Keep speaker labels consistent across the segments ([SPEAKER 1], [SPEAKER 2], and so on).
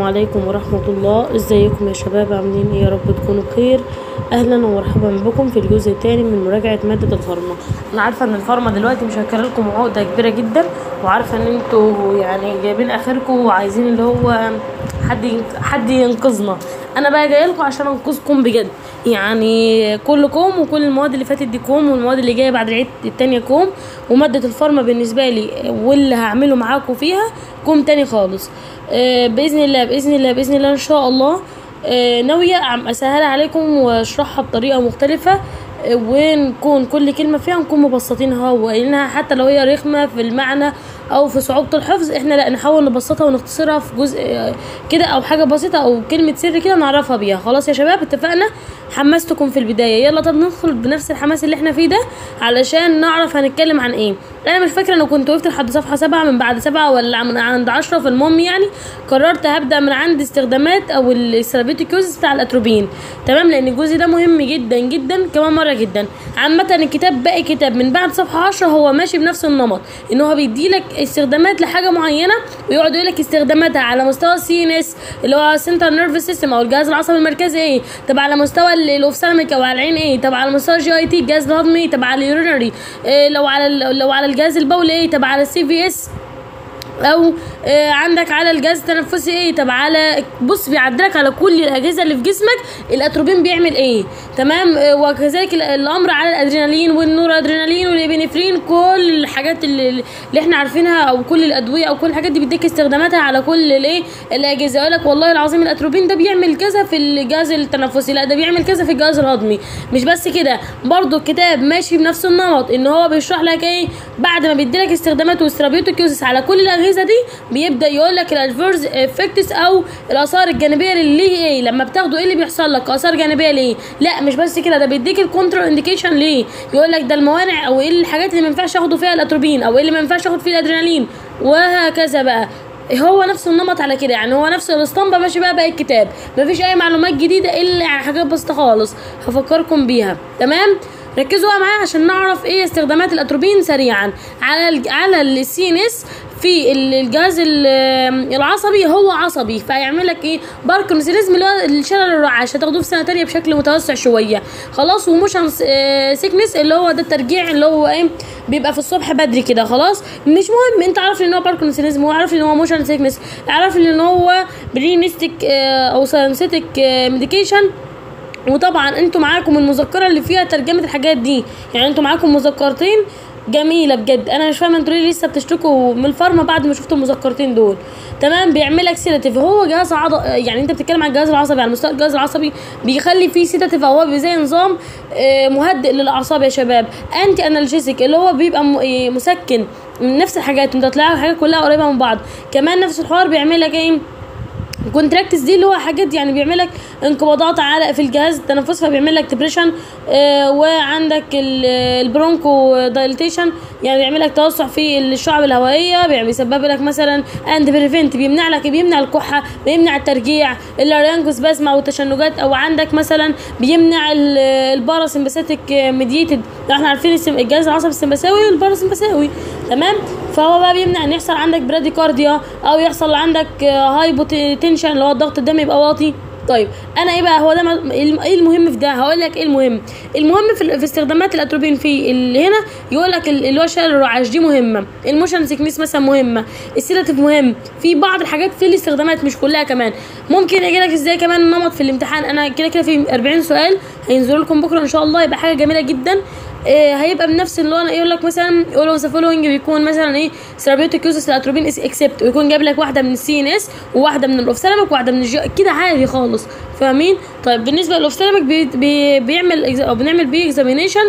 [SPEAKER 1] عليكم ورحمة الله ازيكم يا شباب عاملين ايه يا رب تكونوا بخير اهلا ومرحبا بكم في الجزء الثاني من مراجعة مادة الفارما انا عارفة ان الفارما دلوقتي مش لكم عقدة كبيرة جدا وعارفة ان انتوا يعني جايبين اخركم وعايزين اللي هو حد ين- حد ينقذنا انا بقى جاي لكم عشان انقذكم بجد يعني كلكم وكل المواد اللي فاتت دي كوم والمواد اللي جايه بعد العيد التانية كوم ومادة الفارما بالنسبة لي واللي هعمله معاكم فيها كوم تاني خالص آه، بإذن الله بإذن الله بإذن الله إن شاء الله آه، ناوية عم أسهلها عليكم وأشرحها بطريقة مختلفة آه، ونكون كل كلمة فيها نكون مبسطينها وقايلينها حتى لو هي رخمة في المعنى أو في صعوبة الحفظ احنا لا نحاول نبسطها ونختصرها في جزء آه، كده أو حاجة بسيطة أو كلمة سر كده نعرفها بيها خلاص يا شباب اتفقنا حمستكم في البداية يلا طب ندخل بنفس الحماس اللي احنا فيه ده علشان نعرف هنتكلم عن ايه انا مش فاكرة انا كنت وقفت لحد صفحة سبعة من بعد سبعة ولا من عند عشرة فالمهم يعني قررت هبدأ من عند استخدامات او السيرابيتيكوزس بتاع الاتروبين تمام لان الجزء ده مهم جدا جدا كمان مرة جدا عامة الكتاب باقي كتاب من بعد صفحة عشرة هو ماشي بنفس النمط ان هو بيديلك استخدامات لحاجة معينة ويقعد يقول لك استخداماتها على مستوى السي ان اس اللي هو سنتر نيرفس سيستم او الجهاز العصبي المركزي ايه طب على مستوى ال- الاوفسالميك او على العين ايه طب على مستوى الجي اي تي الجهاز الهضمي طب على اليورينري إيه لو على ال- لو على الجهاز البولي ايه طب على السي في اس او آه عندك على الجهاز التنفسي ايه طب على بص بيعدلك على كل الاجهزه اللي في جسمك الاتروبين بيعمل ايه تمام آه وكذلك ال- الامر على الادرينالين والنور ادرينالين والابنفرين كل الحاجات اللي, اللي احنا عارفينها او كل الادويه او كل الحاجات دي بيديك استخداماتها على كل الايه الاجهزه يقول لك والله العظيم الاتروبين ده بيعمل كذا في الجهاز التنفسي لا ده بيعمل كذا في الجهاز الهضمي مش بس كده برضو الكتاب ماشي بنفس النمط ان هو بيشرح لك ايه بعد ما بيديلك استخدامات والثيرابيوتيكوزس على كل الاجهزه دي بيبدا يقول لك الادفيرز افكتس او الاثار الجانبيه اللي ليه ايه لما بتاخده ايه اللي بيحصل لك اثار جانبيه ليه لا مش بس كده ده بيديك الكونتر انديكيشن ليه يقول لك ده الموانع او ايه الحاجات اللي ما ينفعش اخده فيها الاتروبين او ايه اللي ما ينفعش اخد فيه الادرينالين وهكذا بقى هو نفس النمط على كده يعني هو نفس الاسطمبه ماشي بقى باقي الكتاب مفيش اي معلومات جديده الا يعني حاجات بسيطه خالص هفكركم بيها تمام ركزوا بقى معايا عشان نعرف ايه استخدامات الاتروبين سريعا على ال على السي ان اس في ال- الجهاز ال- العصبي هو عصبي فيعمل لك ايه باركنسونيزم اللي هو الشلل الرعاش هتاخدوه في سنه تانية بشكل متوسع شويه خلاص وموشن سيكنس اللي هو ده الترجيع اللي هو ايه بيبقى في الصبح بدري كده خلاص مش مهم انت عارف ان هو باركنسونيزم وعارف ان هو موشن سيكنس عارف ان هو برينستيك او ساينسيتك ميديكيشن وطبعا انتوا معاكم المذكره اللي فيها ترجمه الحاجات دي يعني انتوا معاكم مذكرتين جميله بجد انا مش فاهمه انتوا ليه لسه بتشتكوا من الفارما بعد ما شفتوا المذكرتين دول تمام بيعمل لك سيداتيف هو جهاز عض... يعني انت بتتكلم عن الجهاز العصبي على مستوى الجهاز العصبي بيخلي فيه سيداتيف هو بي- زي نظام آه، مهدئ للاعصاب يا شباب انتي انالجيسيك اللي هو بيبقى م- آه، مسكن من نفس الحاجات انت تلاقي الحاجات كلها قريبه من بعض كمان نفس الحوار بيعمل لك ايه الكونتراكتس دي اللي هو حاجات يعني بيعمل لك انقباضات على في الجهاز التنفسي فبيعمل لك ديبريشن آه وعندك ال- البرونكو دايليتيشن يعني بيعمل لك توسع في الشعب الهوائيه بيعمل- بيسبب لك مثلا اند بريفنت بيمنع لك بيمنع الكحه بيمنع الترجيع اللارينجوس بازما او التشنجات او عندك مثلا بيمنع ال- الباراسمباثيك ميديتد احنا عارفين السم- الجهاز العصبي السمبثاوي والباراسمبثاوي تمام فهو بقى بيمنع ان يحصل عندك براديكارديا او يحصل عندك هايبوتنشن اللي هو الضغط الدم يبقى واطي طيب انا ايه بقى هو ده م- ايه المهم في ده هقول لك ايه المهم المهم في, ال- في استخدامات الاتروبين في اللي هنا يقول لك ال- اللي هو شلل الرعاش دي مهمه الموشن سيكنس مثلا مهمه السيلاتيف مهم في بعض الحاجات في الاستخدامات مش كلها كمان ممكن يجي لك ازاي كمان النمط في الامتحان انا كده كده في 40 سؤال هينزلوا لكم بكره ان شاء الله يبقى حاجه جميله جدا إيه هيبقى بنفس اللي انا يقول لك مثلا يقول ذا فولوينج بيكون مثلا ايه ثيرابيوتيك يوزز الاتروبين اس اكسبت ويكون جايب لك واحده من السي ان اس وواحده من الاوفثالميك وواحده من الجي كده عادي خالص فاهمين طيب بالنسبه للاوفثالميك بي بي بيعمل إكز- او بنعمل بيه اكزامينيشن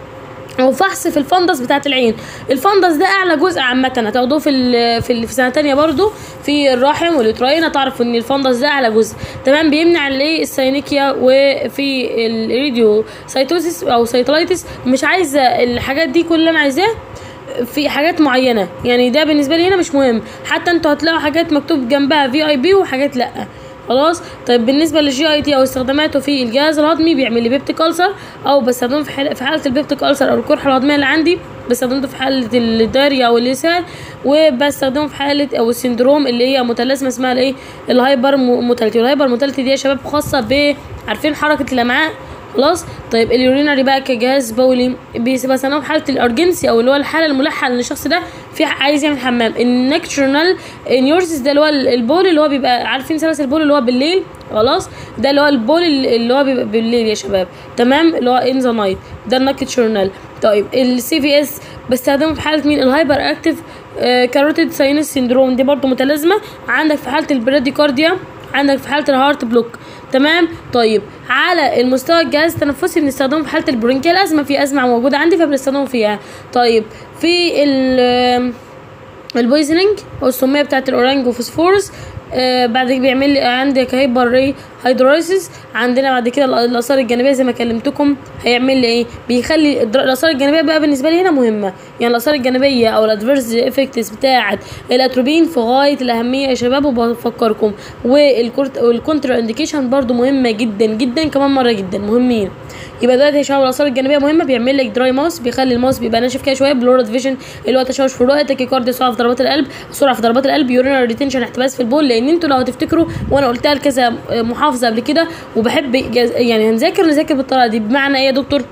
[SPEAKER 1] او فحص في الفندس بتاعت العين الفندس ده اعلى جزء عامه هتاخدوه في ال في, ال في سنه تانية برضو في الرحم واليوتراين هتعرف ان الفندس ده اعلى جزء تمام بيمنع الايه الساينيكيا وفي الريديو سايتوسيس او سايتلايتس مش عايزه الحاجات دي كل اللي انا عايزاه في حاجات معينه يعني ده بالنسبه لي هنا مش مهم حتى انتوا هتلاقوا حاجات مكتوب جنبها في اي بي وحاجات لا خلاص طيب بالنسبه للجي اي تي او استخداماته في الجهاز الهضمي بيعمل لي بيبتيك ألسر او بستخدمه في حال- في حاله البيبتيك ألسر او القرحه الهضميه اللي عندي بستخدمه في حاله الداريا او الاسهال وبستخدمه في حاله او السندروم اللي هي متلازمه اسمها الايه الهايبر موتاليتي والهايبر موتاليتي دي يا شباب خاصه ب عارفين حركه الامعاء خلاص طيب اليورينري بقى كجهاز بولي بستخدمه في حاله الارجنسي او اللي هو الحاله الملحه ان الشخص ده في عايز يعمل حمام النكترونال نيورسيس ده اللي هو البول اللي هو بيبقى عارفين سلاسل البول اللي هو بالليل خلاص ده اللي هو البول اللي هو بيبقى بالليل يا شباب تمام اللي هو ان ذا نايت ده النكترونال طيب السي في اس بستخدمه في حاله مين الهايبر اكتيف كاروتيد ساينس سيندروم دي برضو متلازمه عندك في حاله البراديكارديا عندك في حاله الهارت بلوك تمام طيب على المستوى الجهاز التنفسي بنستخدمه في حاله البرونكيال ازمه في ازمه موجوده عندي فبنستخدمه فيها طيب في ال البويزنينج او السميه بتاعت الاورانج وفوسفورس آه بعد كده بيعمل لي عندك هايبر ري هيدرولايسيس عندنا بعد كده الاثار الجانبيه زي ما كلمتكم هيعمل لي ايه بيخلي الاثار الجانبيه بقى بالنسبه لي هنا مهمه يعني الاثار الجانبيه او الادفيرس افكتس بتاعه الاتروبين في غايه الاهميه يا شباب وبفكركم والكونترا انديكيشن برضو مهمه جدا جدا كمان مره جدا مهمين يبقى دلوقتي يا شباب الاثار الجانبيه مهمه بيعمل لك دراي ماوس بيخلي الماوس بيبقى ناشف كده شويه بلورد فيجن اللي هو تشوش في الرؤيه تاكيكارديا سرعه في ضربات القلب سرعه في ضربات القلب يورينال ريتنشن احتباس في البول لان انتوا لو هتفتكروا وانا قلتها لكذا محافظه قبل كده وبحب يعني هنذاكر نذاكر بالطريقه دي بمعنى ايه يا دكتور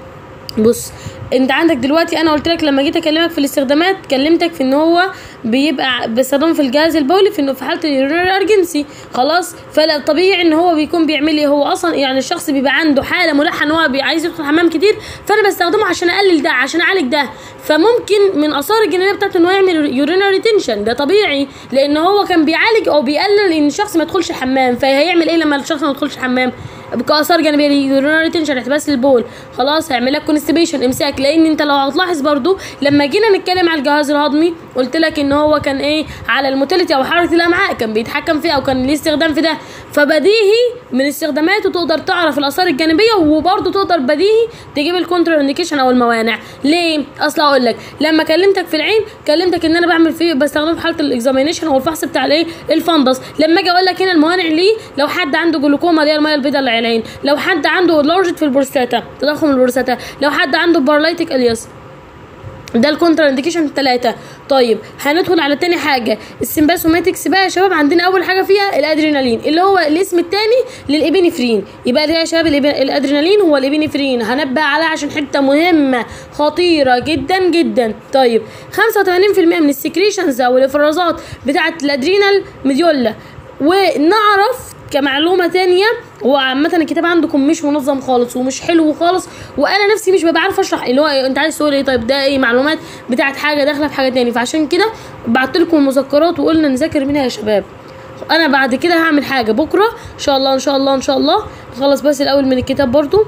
[SPEAKER 1] بص انت عندك دلوقتي انا قلت لك لما جيت اكلمك في الاستخدامات كلمتك في ان هو بيبقى بيستخدم في الجهاز البولي في انه في حاله اليورينري ارجنسي خلاص فالطبيعي ان هو بيكون بيعمل ايه هو اصلا يعني الشخص بيبقى عنده حاله ملحه ان هو عايز يدخل حمام كتير فانا بستخدمه عشان اقلل ده عشان اعالج ده فممكن من اثار الجانبيه بتاعته ان هو يعمل يورينري تنشن ده طبيعي لان هو كان بيعالج او بيقلل ان الشخص ما يدخلش حمام فهيعمل ايه لما الشخص ما يدخلش حمام كاثار جانبيه يورينري تنشن احتباس للبول خلاص هيعمل لك كونستيبيشن امساك لان انت لو هتلاحظ برضو لما جينا نتكلم على الجهاز الهضمي قلت لك ان هو كان ايه على الموتيليتي او حركه الامعاء كان بيتحكم فيها او كان ليه استخدام في ده فبديهي من استخداماته تقدر تعرف الاثار الجانبيه وبرضو تقدر بديهي تجيب الكونتر انديكيشن او الموانع ليه اصل اقول لك لما كلمتك في العين كلمتك ان انا بعمل فيه بستخدمه في حاله الاكزامينيشن او الفحص بتاع الايه الفندس لما اجي اقول لك هنا الموانع ليه لو حد عنده جلوكوما اللي هي الميه البيضاء اللي على العين لو حد عنده لارجت في البروستاتا تضخم البروستاتا لو حد عنده بارلايتيك الياس ده الكونترا انديكيشن الثلاثه طيب هندخل على تاني حاجه السمباسوماتكس بقى يا شباب عندنا اول حاجه فيها الادرينالين اللي هو الاسم الثاني للابينفرين يبقى ده يا شباب الادرينالين هو الابينفرين هنبه عليه عشان حته مهمه خطيره جدا جدا طيب 85% من السكريشنز او الافرازات بتاعه الادرينال مديولا ونعرف كمعلومه تانية هو عامة الكتاب عندكم مش منظم خالص ومش حلو خالص وانا نفسي مش ببقى عارفه اشرح اللي هو انت عايز تقول ايه طيب ده ايه معلومات بتاعت حاجه داخله في حاجه تاني فعشان كده بعت لكم المذكرات وقلنا نذاكر منها يا شباب انا بعد كده هعمل حاجه بكره ان شاء الله ان شاء الله ان شاء الله نخلص بس الاول من الكتاب برضو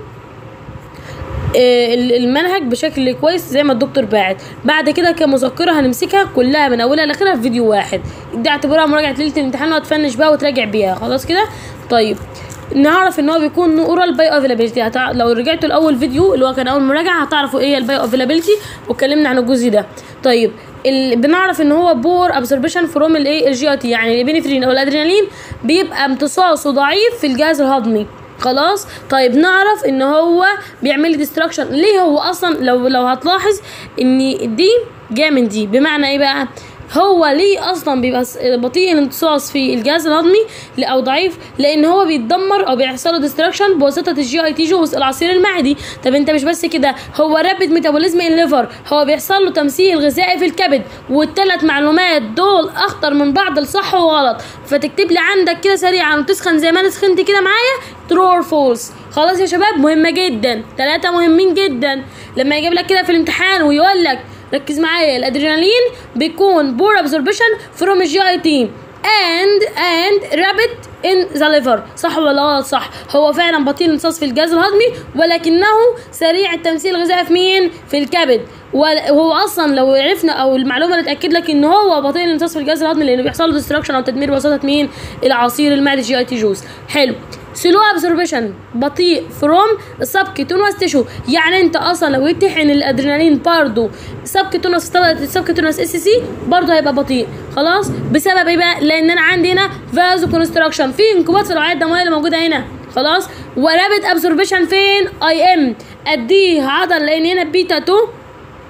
[SPEAKER 1] المنهج بشكل كويس زي ما الدكتور باعت بعد كده كمذكره هنمسكها كلها من اولها لاخرها في فيديو واحد دي اعتبرها مراجعه ليله الامتحان وهتفنش بقى وتراجع بيها خلاص كده طيب نعرف ان هو بيكون اورال باي افيلابيلتي هتع... لو رجعتوا لاول فيديو اللي هو كان اول مراجعه هتعرفوا ايه الباي افيلابيلتي واتكلمنا عن الجزء ده طيب ال... بنعرف ان هو بور ابزوربشن فروم الايه الجي اي تي يعني الابنفرين او الادرينالين بيبقى امتصاصه ضعيف في الجهاز الهضمي خلاص طيب نعرف ان هو بيعمل لي ديستراكشن ليه هو اصلا لو لو هتلاحظ ان دي جايه من دي بمعنى ايه بقى هو ليه اصلا بيبقى بطيء الامتصاص في الجهاز الهضمي او ضعيف لان هو بيتدمر او بيحصل له ديستراكشن بواسطه الجي اي تي جوز العصير المعدي طب انت مش بس كده هو رابد ميتابوليزم ان ليفر هو بيحصل له تمثيل غذائي في الكبد والثلاث معلومات دول اخطر من بعض الصح وغلط فتكتب لي عندك كده سريعا وتسخن زي ما انا سخنت كده معايا ترو اور فولس خلاص يا شباب مهمه جدا ثلاثه مهمين جدا لما يجيب لك كده في الامتحان ويقول لك ركز معايا الادرينالين بيكون بور ابزوربشن فروم الجي اي تي and and rapid in the liver صح ولا غلط صح هو فعلا بطيء الامتصاص في الجهاز الهضمي ولكنه سريع التمثيل الغذائي في مين في الكبد وهو اصلا لو عرفنا او المعلومه اللي تاكد لك ان هو بطيء الامتصاص في الجهاز الهضمي لانه بيحصل له ديستراكشن او تدمير بواسطه مين العصير المعدي جي اي تي جوز حلو سلو ابزوربشن بطيء فروم سبكتونوس تيشو يعني انت اصلا لو يتحن الادرينالين برضه سبكتونوس سبكتونوس اس سي برضه هيبقى بطيء خلاص بسبب ايه بقى لان انا عندي هنا فازو كونستراكشن في انقباض في الاوعيه الدمويه اللي موجوده هنا خلاص ورابد ابزوربشن فين اي ام اديه عضل لان هنا بيتا 2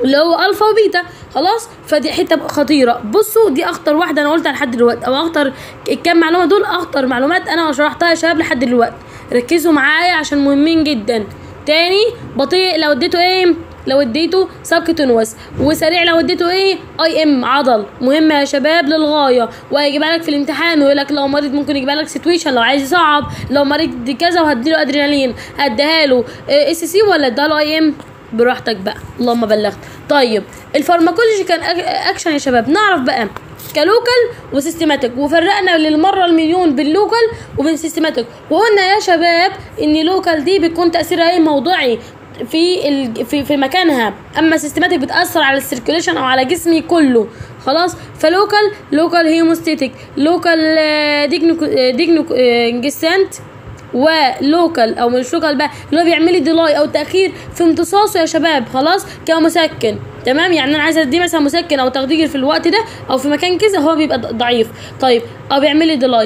[SPEAKER 1] اللي هو الفا وبيتا خلاص فدي حته خطيره بصوا دي اخطر واحده انا قلتها لحد دلوقتي او اخطر الكام معلومه دول اخطر معلومات انا شرحتها يا شباب لحد دلوقتي ركزوا معايا عشان مهمين جدا تاني بطيء لو اديته ايه لو اديته سبكتونوس وسريع لو اديته ايه اي ام عضل مهمه يا شباب للغايه وهيجيبها لك في الامتحان ويقول لك لو مريض ممكن يجيبها لك سيتويشن لو عايز يصعب لو مريض كذا وهديله ادرينالين هديها له اس سي ولا اديها له اي ام براحتك بقى اللهم بلغت طيب الفارماكولوجي كان اكشن يا شباب نعرف بقى كلوكال وسيستماتيك وفرقنا للمره المليون باللوكال وبين سيستماتيك وقلنا يا شباب ان لوكال دي بيكون تاثيرها ايه موضعي في ال... في في مكانها اما سيستماتيك بتاثر على السيركيوليشن او على جسمي كله خلاص فلوكال لوكال هيموستاتيك لوكال ديجنو ديجنو جسنت ولوكال او مش لوكال بقى اللي هو بيعمل لي ديلاي او تاخير في امتصاصه يا شباب خلاص كمسكن تمام يعني انا عايزه اديه مثلا مسكن او تخدير في الوقت ده او في مكان كذا هو بيبقى ضعيف طيب او بيعمل لي ديلاي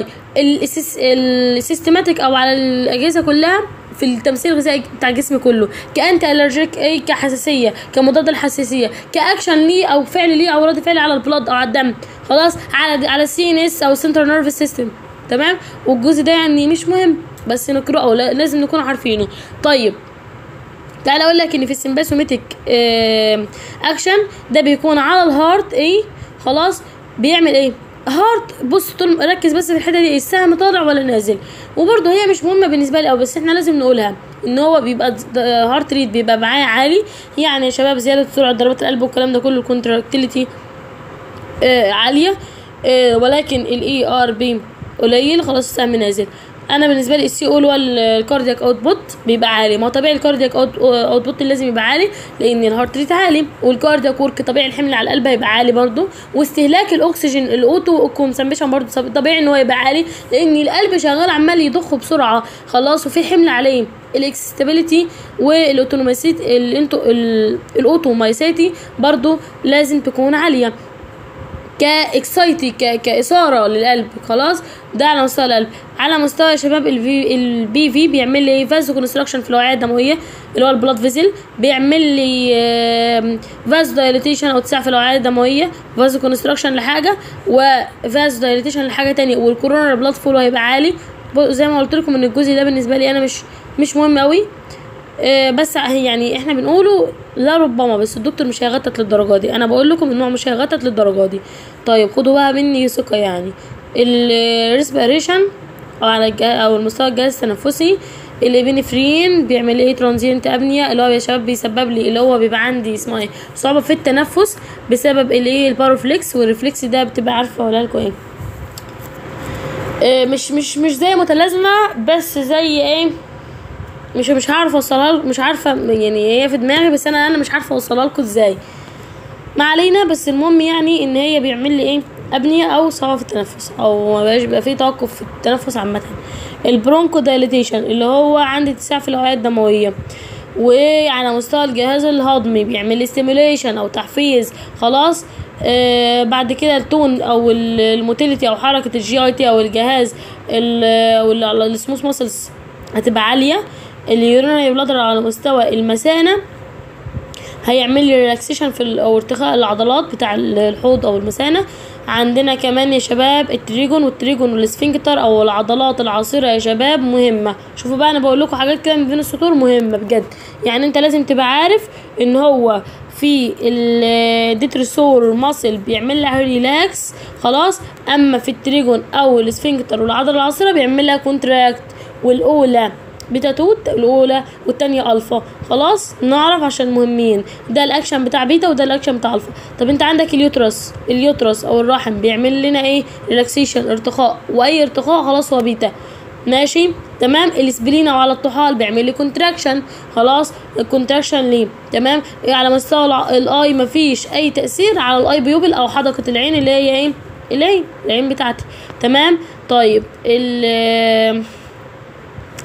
[SPEAKER 1] السيستماتيك او على الاجهزه كلها في التمثيل الغذائي بتاع الجسم كله كانتي الرجيك اي كحساسيه كمضاد الحساسيه كاكشن ليه او فعل ليه او رد فعل على البلاد او على الدم خلاص على على السي ان اس او السنترال نيرفس سيستم تمام والجزء ده يعني مش مهم بس نقراه لازم نكون عارفينه طيب تعالى اقول لك ان في السمباسوميتك اكشن ده بيكون على الهارت ايه خلاص بيعمل ايه هارت بص طول ركز بس في الحته دي السهم طالع ولا نازل وبرده هي مش مهمه بالنسبه لي او بس احنا لازم نقولها ان هو بيبقى هارت ريت بيبقى معاه عالي يعني يا شباب زياده سرعه ضربات القلب والكلام ده كله الكونتراكتيليتي آه عاليه آه ولكن الاي ار بي قليل خلاص السهم نازل انا بالنسبه لي السي او اللي هو الكاردياك اوت بوت بيبقى عالي ما هو طبيعي الكاردياك اوت بوت لازم يبقى عالي لان الهارت ريت عالي والكاردياك ورك طبيعي الحمل على القلب هيبقى عالي برضو واستهلاك الاكسجين الاوتو كونسمبشن برضو طبيعي ان هو يبقى عالي لان القلب شغال عمال يضخ بسرعه خلاص وفي حمل عليه الاكسستابيليتي والاوتونوميسيت الاوتومايسيتي برضو لازم تكون عاليه كاكسايتي كاثاره للقلب خلاص ده على مستوى القلب على مستوى يا شباب الفي البي في بيعمل لي فازو كونستراكشن في الاوعيه الدمويه اللي هو البلاد فيزل بيعمل لي فازو دايليتيشن او اتساع في الاوعيه الدمويه فازو كونستراكشن لحاجه وفازو دايليتيشن لحاجه تانية والكورونا بلاد فلو هيبقى عالي زي ما قلت لكم ان الجزء ده بالنسبه لي انا مش مش مهم قوي بس يعني احنا بنقوله لا ربما بس الدكتور مش هيغتت للدرجه دي انا بقول لكم ان هو مش هيغتت للدرجه دي طيب خدوا بقى مني ثقه يعني الريسبيريشن او على او المستوى الجهاز التنفسي الابنفرين بيعمل ايه ترانزينت ابنيا اللي هو يا شباب بيسبب لي اللي هو بيبقى عندي اسمه ايه صعوبه في التنفس بسبب الايه البارافليكس والريفلكس ده بتبقى عارفه اقولها لكم ايه مش مش مش زي متلازمه بس زي ايه مش مش عارفه اوصلها مش عارفه يعني هي في دماغي بس انا انا مش عارفه اوصلها لكم ازاي ما علينا بس المهم يعني ان هي بيعمل لي ايه ابنيه او صعوبه في التنفس او ما بقاش بيبقى فيه توقف في التنفس عامه البرونكو دايليتيشن اللي هو عندي اتساع في الاوعيه الدمويه وعلى مستوى الجهاز الهضمي بيعمل لي ستيميوليشن او تحفيز خلاص آه بعد كده التون او الموتيليتي او حركه الجي اي تي او الجهاز السموث ماسلز هتبقى عاليه اليورينري بلادر على مستوى المثانه هيعمل لي ريلاكسيشن في او ارتخاء العضلات بتاع الحوض او المثانه عندنا كمان يا شباب التريجون والتريجون والسفنكتر او العضلات العاصره يا شباب مهمه شوفوا بقى انا بقول لكم حاجات كده من بين السطور مهمه بجد يعني انت لازم تبقى عارف ان هو في الديترسور ماسل بيعمل لها ريلاكس خلاص اما في التريجون او السفنكتر والعضله العاصره بيعمل لها كونتراكت والاولى بيتا توت الاولى والتانية الفا خلاص نعرف عشان مهمين ده الاكشن بتاع بيتا وده الاكشن بتاع الفا طب انت عندك اليوترس اليوترس او الرحم بيعمل لنا ايه ريلاكسيشن ارتخاء واي ارتخاء خلاص هو بيتا ماشي تمام الاسبلين او على الطحال بيعمل لي كونتراكشن خلاص الكونتراكشن ليه تمام إيه على مستوى الاي مفيش اي تاثير على الاي بيوبل او حدقه العين اللي هي ايه العين العين بتاعتي تمام طيب ال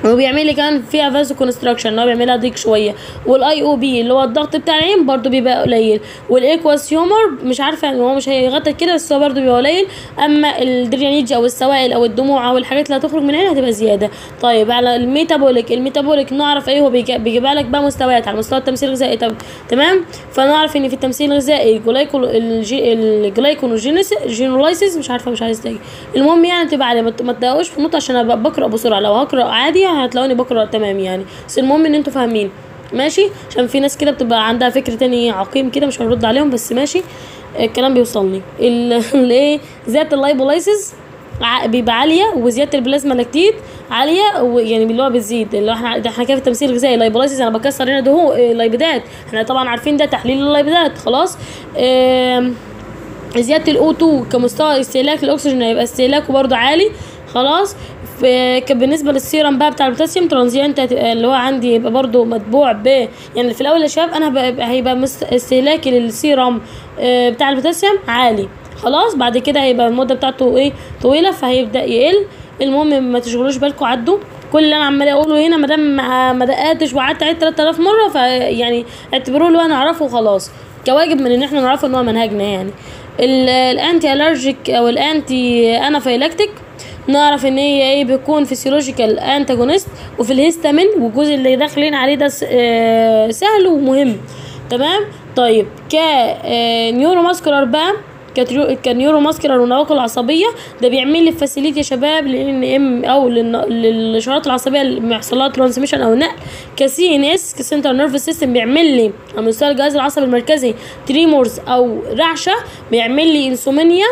[SPEAKER 1] وبيعمل لي كمان فيها فازو كونستراكشن اللي هو بيعملها ضيق شويه والاي او بي اللي هو الضغط بتاع العين برضو بيبقى قليل والايكواس هيومر مش عارفه يعني هو مش هيغطي كده بس هو برضو بيبقى قليل اما الدريانيج او السوائل او الدموع او الحاجات اللي هتخرج من العين هتبقى زياده طيب على الميتابوليك الميتابوليك نعرف ايه هو بيجي- بيجيبها لك بقى مستويات على مستوى التمثيل الغذائي طب تمام فنعرف ان في التمثيل الغذائي الجلايكول الجي- الجلايكونوجينيسيس مش عارفه مش عايز تاجي المهم يعني تبقى عليه ما ت- ما تضايقوش في النقطه عشان انا ب- بقرا بسرعه لو هقرا عادي هتلاقوني بقرا تمام يعني بس المهم ان انتوا فاهمين ماشي عشان في ناس كده بتبقى عندها فكر تاني عقيم كده مش هنرد عليهم بس ماشي الكلام بيوصلني ال- الايه زياده اللايبولايسيس ع- بيبقى عاليه وزياده البلازما لاكتيت عاليه ويعني اللي هو بتزيد اللي هو احنا ده احنا كده في التمثيل الغذائي لايبولايسيس انا بكسر هنا دهون إيه، لايبيدات احنا طبعا عارفين ده تحليل اللايبيدات خلاص آم، زياده الاو 2 كمستوى استهلاك الاكسجين هيبقى استهلاكه برضه عالي خلاص في ك- بالنسبه للسيرم بقى بتاع البوتاسيوم ترانزيانت هتبقى اللي هو عندي يبقى برضه متبوع ب يعني في الاول يا شباب انا هبقى- هيبقى مست- استهلاكي للسيرم آه، بتاع البوتاسيوم عالي خلاص بعد كده هيبقى المده بتاعته ايه طويله فهيبدا يقل المهم ما تشغلوش بالكم عدوا كل اللي انا عماله اقوله هنا ما دام ما ما دققتش وقعدت اعيد 3000 مره فيعني اعتبروه اللي هو انا اعرفه وخلاص كواجب من ان احنا نعرفه ان هو منهجنا يعني ال- الانتي الرجيك او الانتي انافيلاكتيك نعرف ان هي ايه بيكون فيسيولوجيكال انتاجونست وفي الهيستامين والجزء اللي داخلين عليه ده س- آه، سهل ومهم تمام طيب ك نيورو ماسكولار بقى كتريو- كنيورو ماسكولار والنواقل العصبيه ده بيعمل لي فاسيليتي يا شباب لان ام او للن- للاشارات العصبيه اللي بيحصل لها ترانسميشن او نقل كسي ان اس كسنتر نيرف سيستم بيعمل لي على مستوى الجهاز العصبي المركزي تريمورز او رعشه بيعمل لي انسومينيا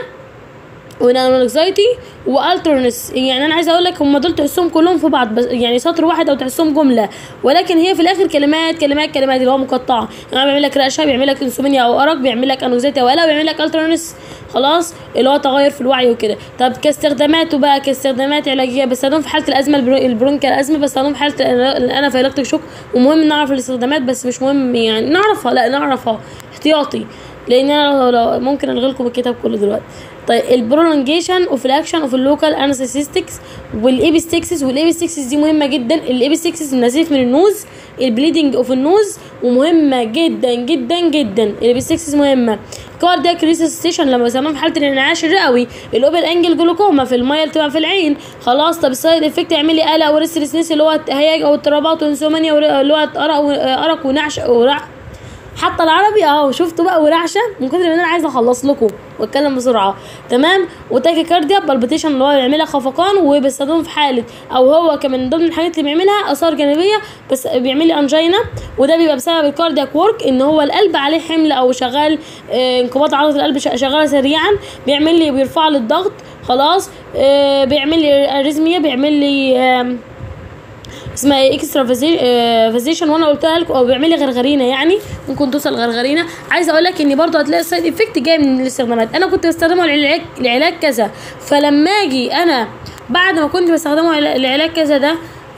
[SPEAKER 1] ونانوكزايتي والترنس يعني انا عايزه اقول لك هم دول تحسهم كلهم في بعض بس يعني سطر واحد او تحسهم جمله ولكن هي في الاخر كلمات كلمات كلمات اللي هو مقطعه يعني بيعمل لك رقشه بيعمل لك انسومينيا او ارق بيعمل لك انوكزايتي او قلق بيعمل لك الترنس خلاص اللي هو تغير في الوعي وكده طب كاستخداماته بقى كاستخدامات علاجيه بستخدمه في حاله الازمه البرو- البرونكيال الازمه بستخدمه في حاله الانافيلاكتيك شوك ومهم نعرف الاستخدامات بس مش مهم يعني نعرفها لا نعرفها احتياطي لان انا لو- لو ممكن الغي لكم الكتاب كله دلوقتي طيب البرولونجيشن اوف الاكشن اوف اللوكال انستيستكس والايبيستكسس والايبيستكسس دي مهمه جدا الايبيستكسس النزيف من النوز البليدنج اوف النوز ومهمه جدا جدا جدا الايبيستكسس مهمه كاردياك ريسستيشن لما بسموها في حاله الانعاش الرئوي الاوبن انجل جلوكوما في الميه اللي بتبقى في العين خلاص طب السايد افكت يعمل لي قلق وريستلسنس اللي هو هياج او اضطرابات وانسومانيا ور- اللي هو ارق و- ارق ونعش ورع حتى العربي اهو شفتوا بقى ورعشه من كتر ما انا عايزه اخلص لكم واتكلم بسرعه تمام وتاكي كارديا بالبيتيشن اللي هو بيعملها خفقان وبيستخدمه في حاله او هو كمان من ضمن الحاجات اللي بيعملها اثار جانبيه بس بيعمل لي انجينا وده بيبقى بسبب الكاردياك وورك ان هو القلب عليه حمل او شغال آه، انقباض عضله القلب ش- شغاله سريعا بيعمل لي بيرفع لي الضغط خلاص آه، بيعمل لي اريزميا بيعمل لي آم، اسمها ايه اكسترا فازيشن وانا قلتها لكم او بيعمل لي غرغرينه يعني ممكن توصل غرغرينه عايزه اقول لك ان برضه هتلاقي السايد افكت جاي من الاستخدامات انا كنت بستخدمه للعلاج لعلاج كذا فلما اجي انا بعد ما كنت بستخدمه لع- لعلاج كذا ده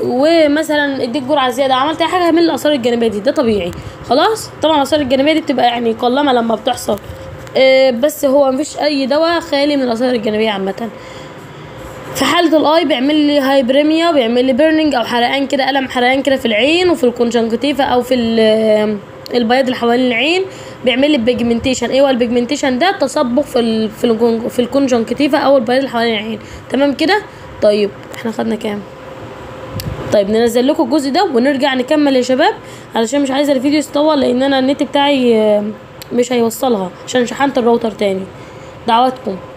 [SPEAKER 1] ومثلا اديك جرعه زياده عملت اي حاجه هيعمل لي الاثار الجانبيه دي ده طبيعي خلاص طبعا الاثار الجانبيه دي بتبقى يعني قلما لما بتحصل آه، بس هو مفيش اي دواء خالي من الاثار الجانبيه عامه في حالة الاي بيعمل لي هايبريميا بيعمل لي بيرنينج او حرقان كده الم حرقان كده في العين وفي الكونجنكتيفا او في ال- البياض اللي حوالين العين بيعمل لي بيجمنتيشن ايه هو البيجمنتيشن ده تصبغ في ال في الجون- في الكونجنكتيفا او البياض اللي حوالين العين تمام كده طيب احنا خدنا كام طيب ننزل لكم الجزء ده ونرجع نكمل يا شباب علشان مش عايزه الفيديو يطول لان انا النت بتاعي آه، مش هيوصلها عشان شحنت الراوتر تاني دعواتكم